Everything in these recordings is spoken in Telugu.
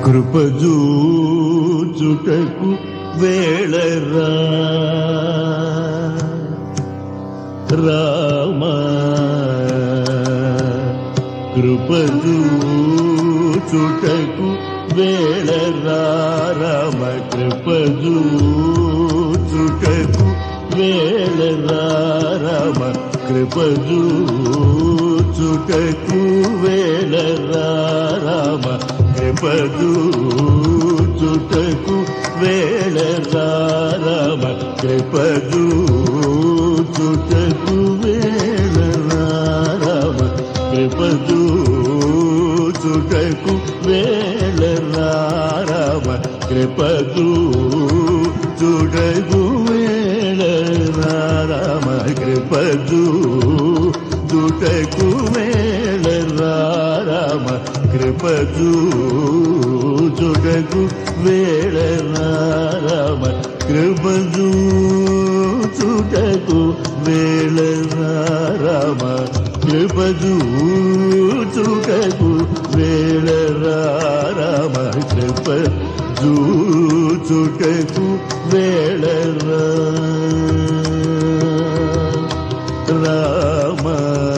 కృపజూచుటకు వేళరా రామ కృపజూచుటకు వేళరా రామ కృపజూచుటకు వేళరా రామ కృపజూచుటకు వేళరా రామ కృపజూచుటకు వేళరా రామ కృపజూచుటకు వేళరా రామ కృపజూచుటకు వేళరా రామ కృపజూచుటకు వేళరా రామ కృపజూచుటకు వేళరా రామ కృపజూచుటకు వేళరా రామ కృపజూచుటకు వేళరా రామ కృపజూచుటకు వేళరా రామ కృపజూచుటకు వేళరా రామ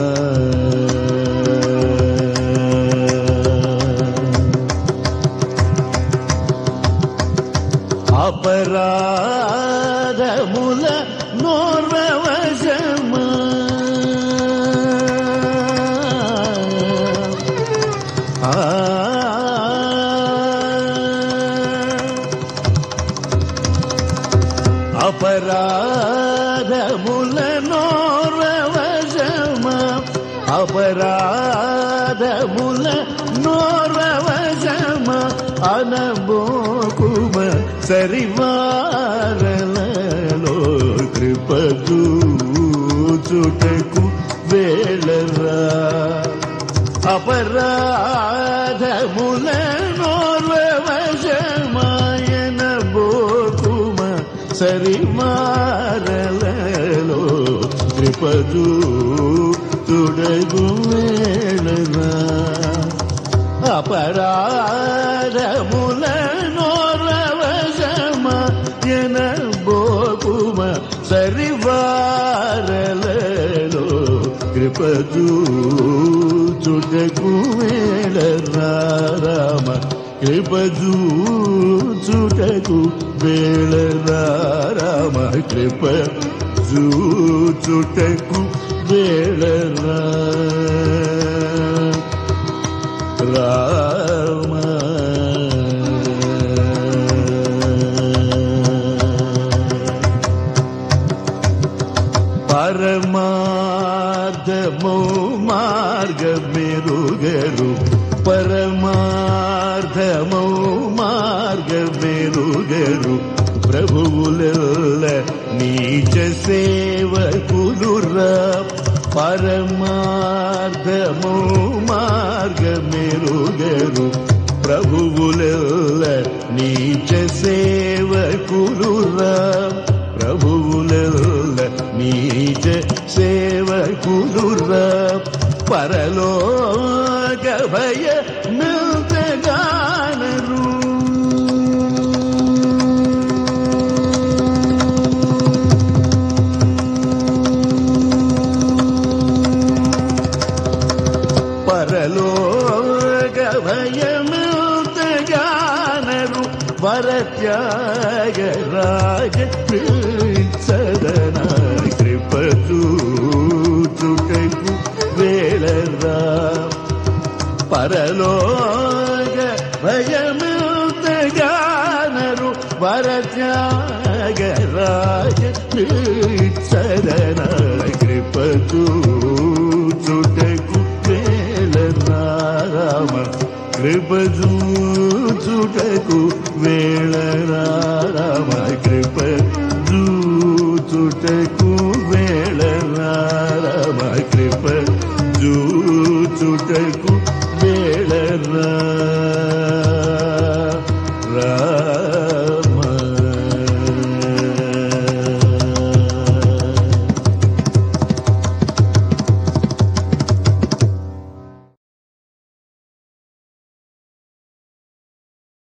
అపరాధముల నోర్వశమ అపరాధముల నోర్వశమ అపరాధముల నోర్వశమ అనబోకుమ సరివారలలో కృపదూచుటకు వేళరా అపరాధముల నోర్వశమాయన బోకుమ సరిమారలలో కృపదూ తుడగు వేళరా అపరాధముల నోరవశమాయన బోకుమ సరివారలలో కృపదూ చుటకు వేళరా రామ కృపదూ చుటకు వేళరా రామ కృప చుటకు వేళరా రామ పరమార్థము మార్గమెరుగరు పరమార్థము మార్గమెరుగరు ప్రభువుల నీచ సేవకులురా పరమార్థము మార్గమెరుగరు ప్రభువుల నీచ సేవకులురా ప్రభువుల నీచ సేవకులురా పరలోక భయ మిల్తగానరు పరలోక భయమిల్తగానరు వరత్యాగ రాజ సదన కృపచూచుటకు వేళరా పరలోక భయమిల్తగానరు వరత్యాగ రాజ సదన కృపచూచుటకు వేళరా రామ కృపజూచుటకు వేళరా రామ కృపజూచుటకు వేళరా రామ కృపజూచుటకు వేళరా